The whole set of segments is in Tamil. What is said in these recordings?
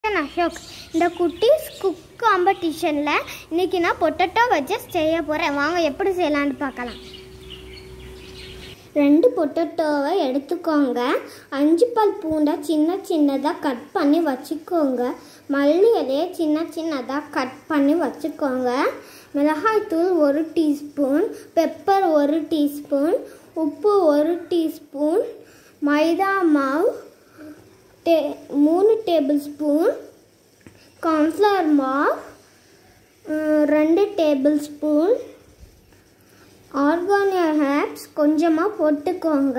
நான் அசோக் இந்த குட்டீஸ் குக் காம்படிஷனில் இன்னைக்கு நான் பொட்டேட்டோ வச்சு செய்ய போகிறேன் வாங்க எப்படி செய்யலான்னு பார்க்கலாம் ரெண்டு பொட்டேட்டோவை எடுத்துக்கோங்க அஞ்சு பல் பூண்டை சின்ன சின்னதாக கட் பண்ணி வச்சுக்கோங்க மல்லி இலையை சின்ன சின்னதாக கட் பண்ணி வச்சுக்கோங்க மிளகாய்த்தூள் ஒரு டீஸ்பூன் பெப்பர் ஒரு டீஸ்பூன் உப்பு ஒரு டீஸ்பூன் மைதா மாவு டே மூணு டேபிள் ஸ்பூன் கார்ன்ஃப்ளவர் மாவு அஹ், ரெண்டு டேபிள் ஸ்பூன் ஆர்கானியா ஹேப்ஸ் கொஞ்சமாக போட்டுக்கோங்க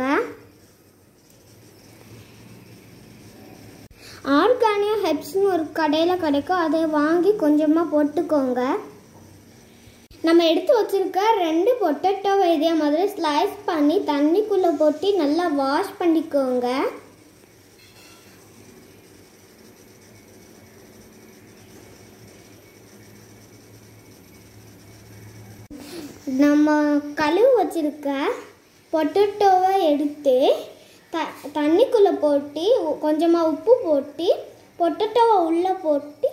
ஆர்கானியா ஹெப்ஸ்னு ஒரு கடையில் கிடைக்கும் அதை வாங்கி கொஞ்சமாக போட்டுக்கோங்க நம்ம எடுத்து வச்சிருக்க ரெண்டு பொட்டேட்டோவை இதே மாதிரி ஸ்லைஸ் பண்ணி தண்ணிக்குள்ளே போட்டு நல்லா வாஷ் பண்ணிக்கோங்க நம்ம கழுவு வச்சிருக்க பொட்டேட்டோவை எடுத்து த தண்ணிக்குள்ளே போட்டு கொஞ்சமாக உப்பு போட்டு பொட்டேட்டோவை உள்ளே போட்டு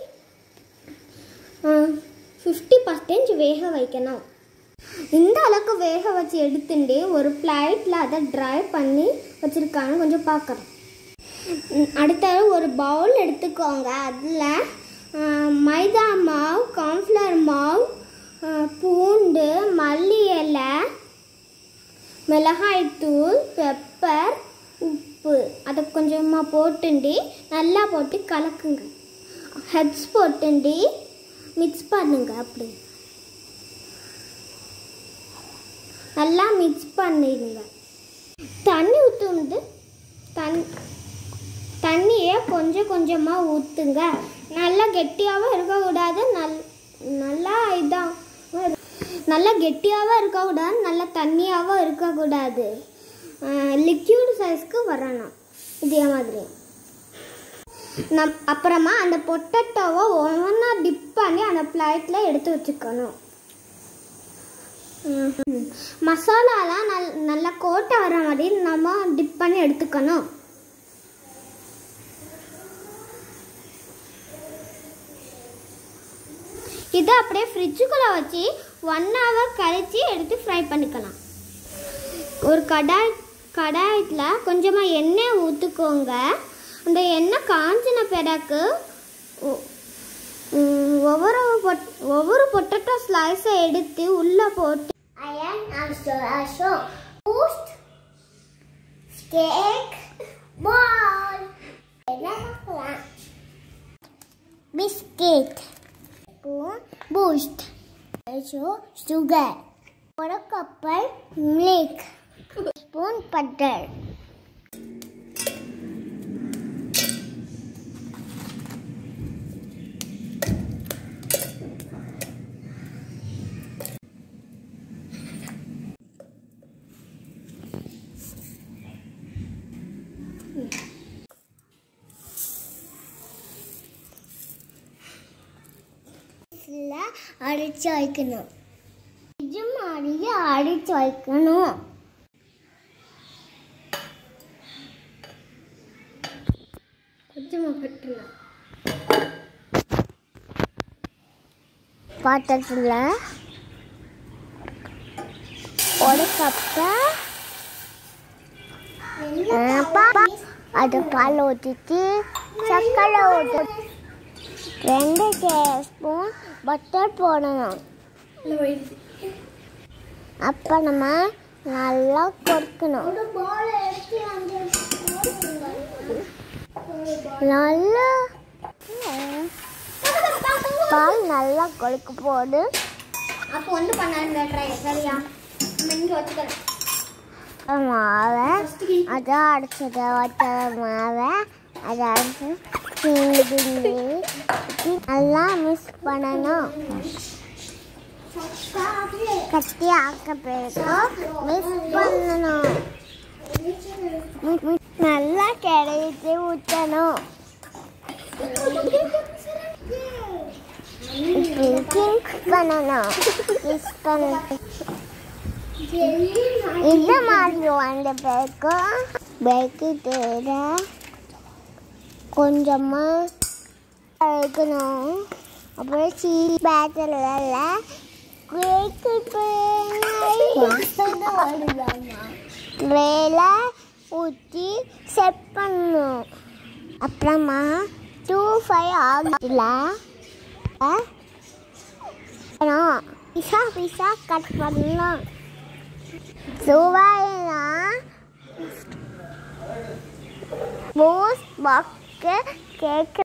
ஃபிஃப்டி பர்சன்டேஜ் வேக வைக்கணும் இந்த அளவுக்கு வேக வச்சு எடுத்துட்டு ஒரு பிளேட்டில் அதை ட்ரை பண்ணி வச்சுருக்காங்க கொஞ்சம் பார்க்குறேன் அடுத்தது ஒரு பவுல் எடுத்துக்கோங்க அதில் மைதா மாவு கார்ன்ஃப்ளவர் மாவு அஹ், பூண்டு மல்லி இலை மிளகாய்த்தூள் பெப்பர் உப்பு அதை கொஞ்சமாக போட்டுண்டி நல்லா போட்டு கலக்குங்க ஹெட்ஸ் போட்டுண்டி மிக்ஸ் பண்ணுங்க அப்படி நல்லா மிக்ஸ் பண்ணிடுங்க தண்ணி ஊற்றுந்து தன் தண்ணியை கொஞ்சம் கொஞ்சமாக ஊற்றுங்க நல்லா கெட்டியாகவும் இருக்கக்கூடாது நல் நல்லா இதாக நல்லா கெட்டியாகவும் இருக்கக்கூடாது நல்லா தண்ணியாகவும் இருக்கக்கூடாது லிக்யூட் சைஸ்க்கு வரணும் இதே மாதிரி நம் அப்புறமா அந்த பொட்டேட்டோவை ஒவ்வொன்றா டிப் பண்ணி அந்த பிளேட்டில் எடுத்து வச்சுக்கணும் ம்ஹும். மசாலாலாம் நல் நல்லா கோட்டை வர மாதிரி நம்ம டிப் பண்ணி எடுத்துக்கணும் இதை அப்படியே ஃப்ரிட்ஜுக்குள்ளே வச்சு ஒன் ஹவர் கழித்து எடுத்து ஃப்ரை பண்ணிக்கலாம் ஒரு கடாய் கடாயத்தில் கொஞ்சமாக எண்ணெய் ஊற்றுக்கோங்க அந்த எண்ணெய் காஞ்சின பிறகு ஒ- ம், ஒவ்வொரு பொட் ஒவ்வொரு பொட்டேட்டோ ஸ்லைஸை எடுத்து உள்ளே போட்டு I am also also boost steak ball biscuit spoon boost also sugar ஒரு கப்பல் milk spoon butter அடிச்சு வைக்கணும் இது மாதிரியே அடிச்சு வைக்கணும் கொஞ்சமாக கட்டலாம் பாத்திரத்தில் ஒரு கப்பை அது பால் ஊற்றிட்டு சர்க்கரை ஊற்றி ரெண்டு டேஸ்பூன் பட்டர் போடணும் அப்போ நம்ம நல்லா கொடுக்கணும் நல்லா பால் நல்லா கொழுக்க போடு அப்போ ஒன்று பண்ணாருங்க ட்ரை சரியா நம்ம இங்கே வச்சுக்கிறேன் மாவை அதை அடிச்சதை வச்ச மாவை அதை அடிச்சு கிண்டி நல்லா மிக்ஸ் பண்ணணும் கட்டி ஆக்க பிறகு மிக்ஸ் பண்ணணும் மி- மி- நல்லா கிடைத்து ஊற்றணும் மிக்ஸ் பண்ணணும் மிக்ஸ் பண்ண இந்த மாதிரி வந்த பிறகு பேக்கு தேட கொஞ்சமாக வைக்கணும் அப்புறம் சீ பேட்டரில் கேக்கு வேலை ஊற்றி செட் பண்ணணும் அப்புறமா டூ ஃபைவ் ஆகல பிசா பிசா கட் பண்ணலாம் சுவைனா போஸ் பக்க கேக்